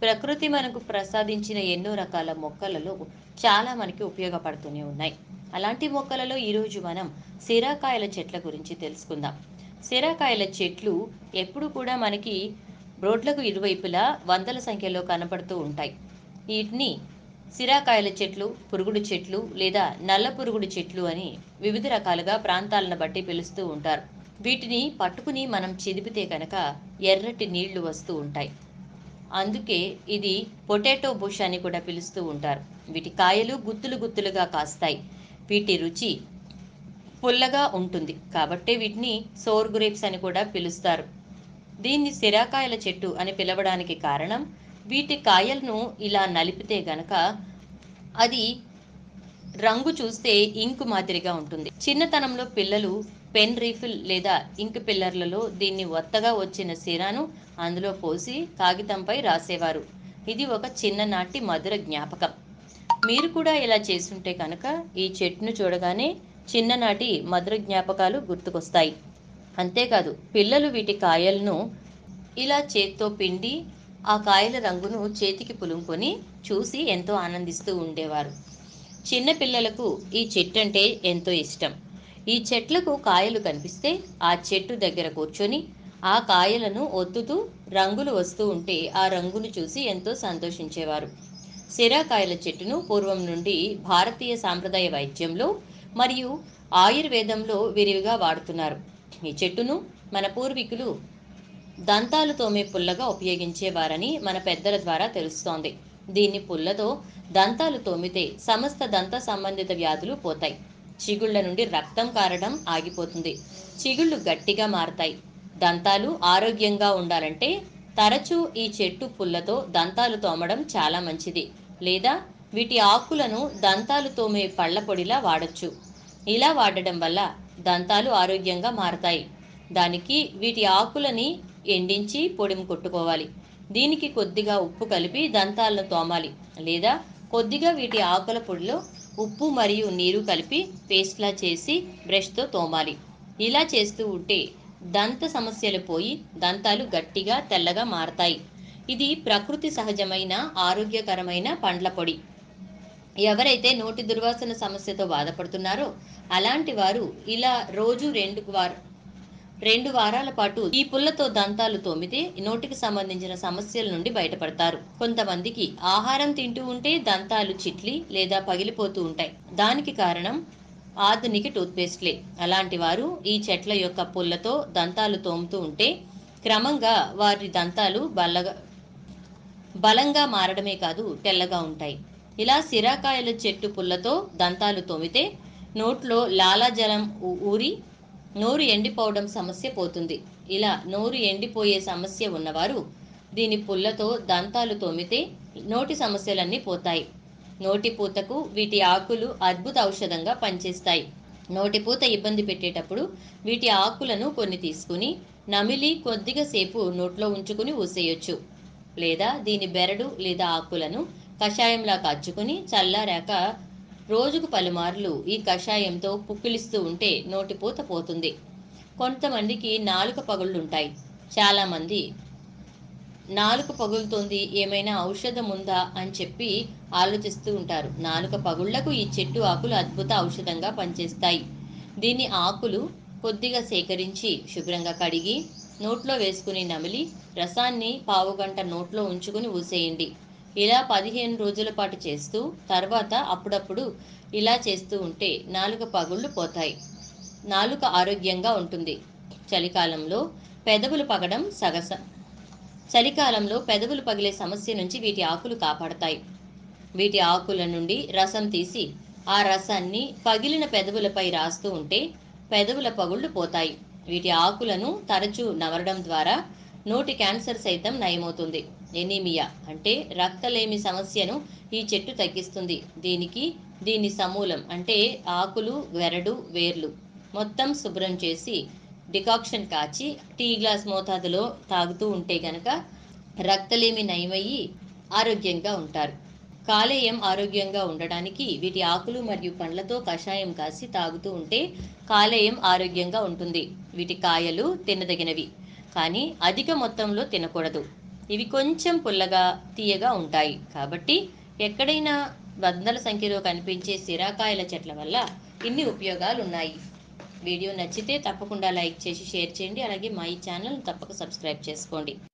ప్రకృతి మనకు ప్రసాదించిన ఎన్నో రకాల మొక్కలలో చాలా మనకి ఉపయోగపడుతూనే ఉన్నాయి అలాంటి మొక్కలలో ఈరోజు మనం సిరాకాయల చెట్ల గురించి తెలుసుకుందాం సిరాకాయల చెట్లు ఎప్పుడు కూడా మనకి రోడ్లకు ఇరువైపులా వందల సంఖ్యలో కనపడుతూ ఉంటాయి వీటిని సిరాకాయల చెట్లు పురుగుడు చెట్లు లేదా నల్ల పురుగుడు చెట్లు అని వివిధ రకాలుగా ప్రాంతాలను బట్టి పిలుస్తూ ఉంటారు వీటిని పట్టుకుని మనం చిదిపితే కనుక ఎర్రటి నీళ్లు వస్తూ ఉంటాయి అందుకే ఇది పొటాటో బుష్ అని కూడా పిలుస్తూ ఉంటారు వీటి కాయలు గుత్తులు గుత్తులుగా కాస్తాయి వీటి రుచి పుల్లగా ఉంటుంది కాబట్టే వీటిని సోర్ గ్రేప్స్ అని కూడా పిలుస్తారు దీన్ని సిరాకాయల చెట్టు అని పిలవడానికి కారణం వీటి కాయలను ఇలా నలిపితే గనక అది రంగు చూస్తే ఇంకు మాదిరిగా ఉంటుంది చిన్నతనంలో పిల్లలు పెన్ రీఫిల్ లేదా ఇంక్ పిల్లర్లలో దీన్ని ఒత్తగా వచ్చిన సిరాను అందులో పోసి కాగితంపై రాసేవారు ఇది ఒక చిన్ననాటి మధుర జ్ఞాపకం మీరు కూడా ఇలా చేసుంటే కనుక ఈ చెట్టును చూడగానే చిన్ననాటి మధుర జ్ఞాపకాలు గుర్తుకొస్తాయి అంతేకాదు పిల్లలు వీటి కాయలను ఇలా చేత్తో పిండి ఆ కాయల రంగును చేతికి పులుముకొని చూసి ఎంతో ఆనందిస్తూ ఉండేవారు చిన్న పిల్లలకు ఈ చెట్టు అంటే ఎంతో ఇష్టం ఈ చెట్లకు కాయలు కనిపిస్తే ఆ చెట్టు దగ్గర కూర్చొని ఆ కాయలను ఒత్తుతూ రంగులు వస్తూ ఉంటే ఆ రంగును చూసి ఎంతో సంతోషించేవారు సిరాకాయల చెట్టును పూర్వం నుండి భారతీయ సాంప్రదాయ వైద్యంలో మరియు ఆయుర్వేదంలో విరివిగా వాడుతున్నారు ఈ చెట్టును మన పూర్వీకులు దంతాలు తోమే పుల్లగా ఉపయోగించేవారని మన పెద్దల ద్వారా తెలుస్తోంది దీన్ని పుల్లతో దంతాలు తోమితే సమస్త దంత సంబంధిత వ్యాధులు పోతాయి చిగుళ్ళ నుండి రక్తం కారడం ఆగిపోతుంది చిగుళ్ళు గట్టిగా మారతాయి దంతాలు ఆరోగ్యంగా ఉండాలంటే తరచూ ఈ చెట్టు పుల్లతో దంతాలు తోమడం చాలా మంచిది లేదా వీటి ఆకులను దంతాలు తోమే పళ్ళ పొడిలా వాడచ్చు ఇలా వాడడం వల్ల దంతాలు ఆరోగ్యంగా మారతాయి దానికి వీటి ఆకులని ఎండించి పొడిని కొట్టుకోవాలి దీనికి కొద్దిగా ఉప్పు కలిపి దంతాలను తోమాలి లేదా కొద్దిగా వీటి ఆకుల పొడిలో ఉప్పు మరియు నీరు కలిపి పేస్ట్లా చేసి బ్రష్తో తోమాలి ఇలా చేస్తూ ఉంటే దంత సమస్యలు పోయి దంతాలు గట్టిగా తెల్లగా మారతాయి ఇది ప్రకృతి సహజమైన ఆరోగ్యకరమైన పండ్ల పొడి ఎవరైతే నోటి దుర్వాసన సమస్యతో బాధపడుతున్నారో అలాంటి వారు ఇలా రోజు రెండు వార రెండు వారాల పాటు ఈ పుల్లతో దంతాలు తోమితే నోటికి సంబంధించిన సమస్యల నుండి బయటపడతారు కొంతమందికి ఆహారం తింటూ ఉంటే దంతాలు చిట్లి లేదా పగిలిపోతూ ఉంటాయి దానికి కారణం ఆధునిక టూత్పేస్ట్లే అలాంటి వారు ఈ చెట్ల యొక్క పుల్లతో దంతాలు తోముతూ ఉంటే క్రమంగా వారి దంతాలు బల్లగా బలంగా మారడమే కాదు తెల్లగా ఉంటాయి ఇలా సిరాకాయల చెట్టు పుల్లతో దంతాలు తోమితే నోట్లో లాలాజలం ఊ- ఊరి నోరు ఎండిపోవడం సమస్య పోతుంది ఇలా నోరు ఎండిపోయే సమస్య ఉన్నవారు దీని పుల్లతో దంతాలు తోమితే నోటి సమస్యలన్నీ పోతాయి నోటి పూతకు వీటి ఆకులు అద్భుత ఔషధంగా పనిచేస్తాయి నోటి పూత ఇబ్బంది పెట్టేటప్పుడు వీటి ఆకులను కొన్ని తీసుకుని నమిలి కొద్దిగా సేపు నోట్లో ఉంచుకుని ఊసేయొచ్చు లేదా దీని బెరడు లేదా ఆకులను కషాయంలా కాచుకుని చల్లారాక రోజుకు పలుమార్లు ఈ కషాయంతో పుక్కిలిస్తూ ఉంటే నోటిపూత పోతుంది కొంతమందికి నాలుక పగుళ్ళుంటాయి చాలామంది నాలుక పగులుతోంది ఏమైనా ఔషధం ఉందా అని చెప్పి ఆలోచిస్తూ ఉంటారు నాలుక పగుళ్లకు ఈ చెట్టు ఆకులు అద్భుత ఔషధంగా పనిచేస్తాయి దీని ఆకులు కొద్దిగా సేకరించి శుభ్రంగా కడిగి నోట్లో వేసుకుని నమిలి రసాన్ని పావుగంట నోట్లో ఉంచుకుని ఊసేయండి ఇలా పదిహేను రోజుల పాటు చేస్తూ తర్వాత అప్పుడప్పుడు ఇలా చేస్తూ ఉంటే నాలుక పగుళ్ళు పోతాయి నాలుక ఆరోగ్యంగా ఉంటుంది చలికాలంలో పెదవులు పగడం సగస చలికాలంలో పెదవులు పగిలే సమస్య నుంచి వీటి ఆకులు కాపాడతాయి వీటి ఆకుల నుండి రసం తీసి ఆ రసాన్ని పగిలిన పెదవులపై రాస్తూ ఉంటే పెదవుల పగుళ్ళు పోతాయి వీటి ఆకులను తరచూ నవరడం ద్వారా నోటి క్యాన్సర్ సైతం నయమవుతుంది ఎనీమియా అంటే రక్తలేమి సమస్యను ఈ చెట్టు తగ్గిస్తుంది దీనికి దీని సమూలం అంటే ఆకులు వెరడు వేర్లు మొత్తం శుభ్రం చేసి డికాక్షన్ కాచి టీ గ్లాస్ మోతాదులో తాగుతూ ఉంటే గనక రక్తలేమి నయమయ్యి ఆరోగ్యంగా ఉంటారు కాలేయం ఆరోగ్యంగా ఉండడానికి వీటి ఆకులు మరియు పండ్లతో కషాయం కాసి తాగుతూ ఉంటే కాలేయం ఆరోగ్యంగా ఉంటుంది వీటి కాయలు తినదగినవి కానీ అధిక మొత్తంలో తినకూడదు ఇవి కొంచెం పుల్లగా తీయగా ఉంటాయి కాబట్టి ఎక్కడైనా వందల సంఖ్యలో కనిపించే సిరాకాయల చెట్ల వల్ల ఇన్ని ఉపయోగాలు ఉన్నాయి వీడియో నచ్చితే తప్పకుండా లైక్ చేసి షేర్ చేయండి అలాగే మా ఈ ఛానల్ తప్పక సబ్స్క్రైబ్ చేసుకోండి